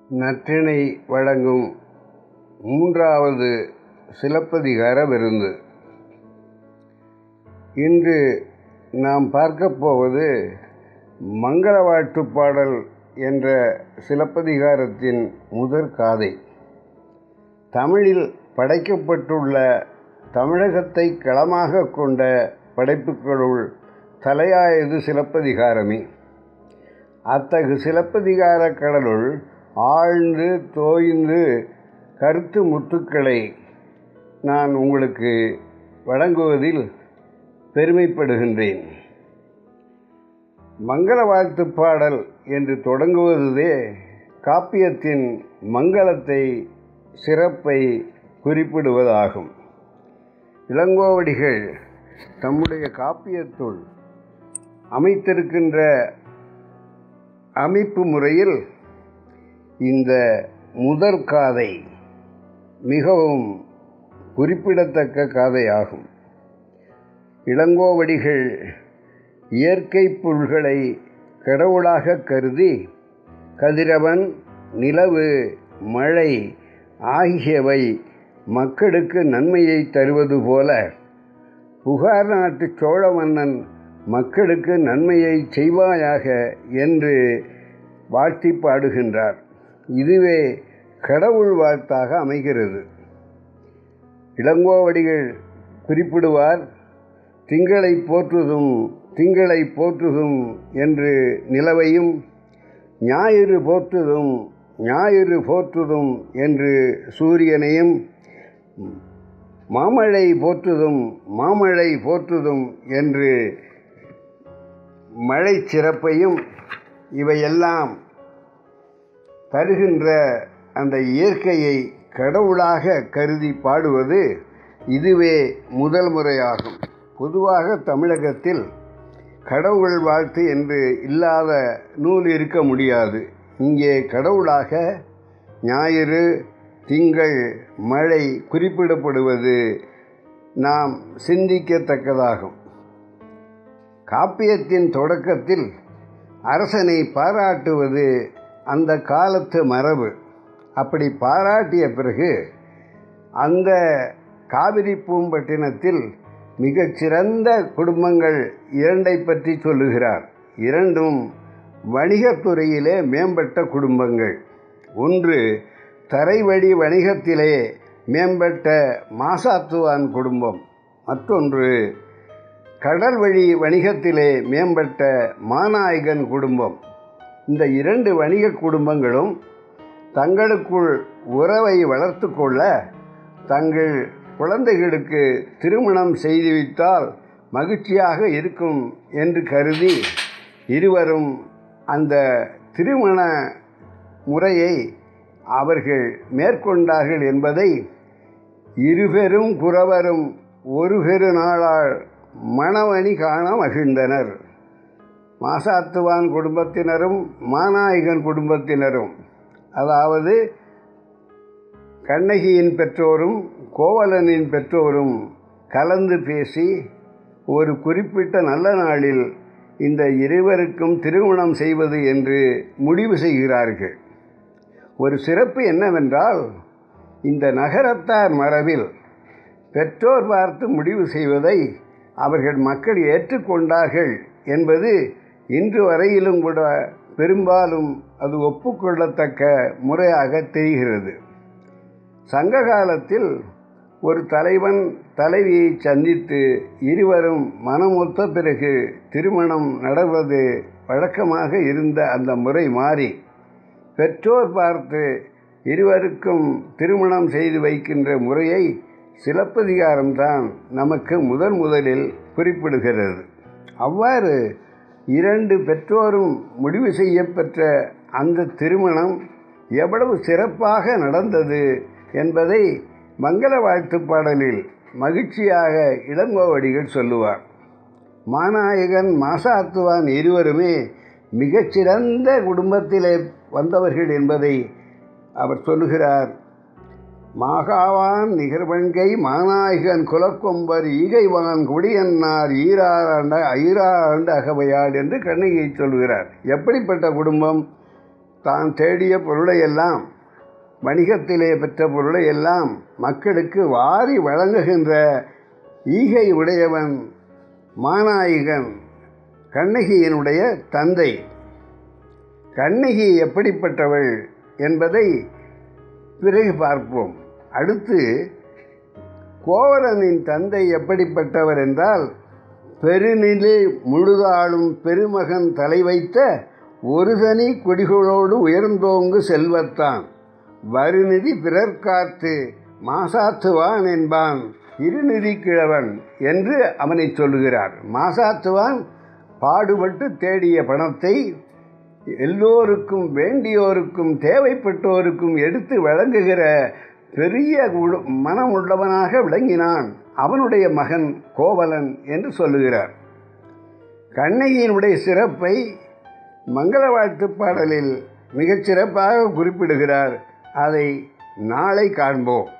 நற்றிணை வழங்கும் மூன்றாவது சிலப்பதிகார விருந்து இன்று நாம் பார்க்கப் போவது மங்கள வாழ்த்துப் பாடல் என்ற சிலப்பதிகாரத்தின் முதற் காதை தமிழில் படைக்கப்பட்டுள்ள தமிழகத்தை களமாக கொண்ட படைப்புகளுள் தலையாயது சிலப்பதிகாரமே அத்தகு சிலப்பதிகார கடலுள் ஆழ்ந்து தோய்ந்து கருத்து முத்துக்களை நான் உங்களுக்கு வழங்குவதில் பெருமைப்படுகின்றேன் மங்கள வாழ்த்துப் பாடல் என்று தொடங்குவதுவே காப்பியத்தின் மங்களத்தை சிறப்பை குறிப்பிடுவதாகும் இளங்கோவடிகள் தம்முடைய காப்பியத்துள் அமைத்திருக்கின்ற அமைப்பு முறையில் இந்த முதற் காதை மிகவும் குறிப்பிடத்தக்க காதையாகும் இளங்கோவடிகள் இயற்கை புல்களை கடவுளாக கருதி கதிரவன் நிலவு மழை ஆகியவை மக்களுக்கு நன்மையை தருவது போல புகார் நாட்டு சோழ மன்னன் மக்களுக்கு நன்மையை செய்வாயாக என்று வாழ்த்தி பாடுகின்றார் இதுவே கடவுள் வாழ்த்தாக அமைகிறது இளங்கோவடிகள் குறிப்பிடுவார் திங்களை போற்றுதும் திங்களை போற்றுதும் என்று நிலவையும் ஞாயிறு போற்றுதும் ஞாயிறு போற்றுதும் என்று சூரியனையும் மாமழை போற்றுதும் மாமழை போற்றுதும் என்று மழை சிறப்பையும் இவையெல்லாம் தருகின்ற அந்த இயற்கையை கடவுளாக கருதி பாடுவது இதுவே முதல் முறையாகும் பொதுவாக தமிழகத்தில் கடவுள் வாழ்த்து என்று இல்லாத நூல் இருக்க முடியாது இங்கே கடவுளாக ஞாயிறு திங்கள் மழை குறிப்பிடப்படுவது நாம் சிந்திக்கத்தக்கதாகும் காப்பியத்தின் தொடக்கத்தில் அரசனை பாராட்டுவது அந்த காலத்து மரபு அப்படி பாராட்டிய பிறகு அந்த காவிரி பூம்பட்டினத்தில் மிகச்சிறந்த குடும்பங்கள் இரண்டை பற்றி சொல்லுகிறார் இரண்டும் வணிகத்துறையிலே மேம்பட்ட குடும்பங்கள் ஒன்று தரைவழி வணிகத்திலே மேம்பட்ட மாசாத்துவான் குடும்பம் மற்றொன்று கடல் வழி வணிகத்திலே மேம்பட்ட மாநாயகன் குடும்பம் இந்த இரண்டு வணிக குடும்பங்களும் தங்களுக்குள் உறவை வளர்த்து கொள்ள தங்கள் குழந்தைகளுக்கு திருமணம் செய்து வைத்தால் மகிழ்ச்சியாக இருக்கும் என்று கருதி இருவரும் அந்த திருமண முறையை அவர்கள் மேற்கொண்டார்கள் என்பதை இருபெரும் குறவரும் ஒரு பெரு நாளால் மணவணி காண மகிழ்ந்தனர் மாசாத்துவான் குடும்பத்தினரும் மாநாயகன் குடும்பத்தினரும் அதாவது கண்ணகியின் பெற்றோரும் கோவலனின் பெற்றோரும் கலந்து பேசி ஒரு குறிப்பிட்ட நல்ல நாளில் இந்த இருவருக்கும் திருமணம் செய்வது என்று முடிவு செய்கிறார்கள் ஒரு சிறப்பு என்னவென்றால் இந்த நகரத்தார் மரபில் பெற்றோர் பார்த்து முடிவு செய்வதை அவர்கள் மக்கள் ஏற்றுக்கொண்டார்கள் என்பது இன்று வரையிலும் கூட பெரும்பாலும் அது ஒப்புக்கொள்ளத்தக்க முறையாக தெரிகிறது சங்க காலத்தில் ஒரு தலைவன் தலைவியை சந்தித்து இருவரும் மனமொத்த பிறகு திருமணம் நடவது வழக்கமாக இருந்த அந்த முறை மாறி பெற்றோர் பார்த்து இருவருக்கும் திருமணம் செய்து வைக்கின்ற முறையை சிலப்பதிகாரம்தான் நமக்கு முதன் முதலில் குறிப்பிடுகிறது அவ்வாறு இரண்டு பெற்றோரும் முடிவு செய்யப்பெற்ற அந்த திருமணம் எவ்வளவு சிறப்பாக நடந்தது என்பதை மங்கள வாழ்த்து பாடலில் மகிழ்ச்சியாக இளங்கோவடிகள் சொல்லுவார் மாநாயகன் மாசாத்துவான் இருவருமே மிகச்சிறந்த குடும்பத்திலே வந்தவர்கள் என்பதை அவர் சொல்லுகிறார் மாகாவான் நிகர்வன்கை மாநாயகன் குலக்கொம்பர் ஈகைவான் குடியன்னார் ஈராண்ட ஐராண்டு அகவையாள் என்று கண்ணகியை சொல்கிறார் எப்படிப்பட்ட குடும்பம் தான் தேடிய பொருளையெல்லாம் வணிகத்திலே பெற்ற பொருளை எல்லாம் மக்களுக்கு வாரி வழங்குகின்ற ஈகை உடையவன் மாநாயகன் கண்ணகியினுடைய தந்தை கண்ணகி எப்படிப்பட்டவள் என்பதை பிறகு பார்ப்போம் அடுத்து கோவலனின் தந்தை எப்படிப்பட்டவர் என்றால் பெருநிலை முழுதாளும் பெருமகன் தலை வைத்த ஒரு தனி கொடிகளோடு உயர்ந்தோங்கு செல்வத்தான் வருநிதி பிறர் காத்து மாசாத்துவான் என்பான் இருநிதி கிழவன் என்று அவனை சொல்லுகிறார் மாசாத்துவான் பாடுபட்டு தேடிய பணத்தை எல்லோருக்கும் வேண்டியோருக்கும் தேவைப்பட்டோருக்கும் எடுத்து வழங்குகிற பெரிய மனம் உள்ளவனாக விளங்கினான் அவனுடைய மகன் கோவலன் என்று சொல்லுகிறார் கண்ணகியினுடைய சிறப்பை மங்கள வாழ்த்து பாடலில் மிகச் சிறப்பாக குறிப்பிடுகிறார் அதை நாளை காண்போம்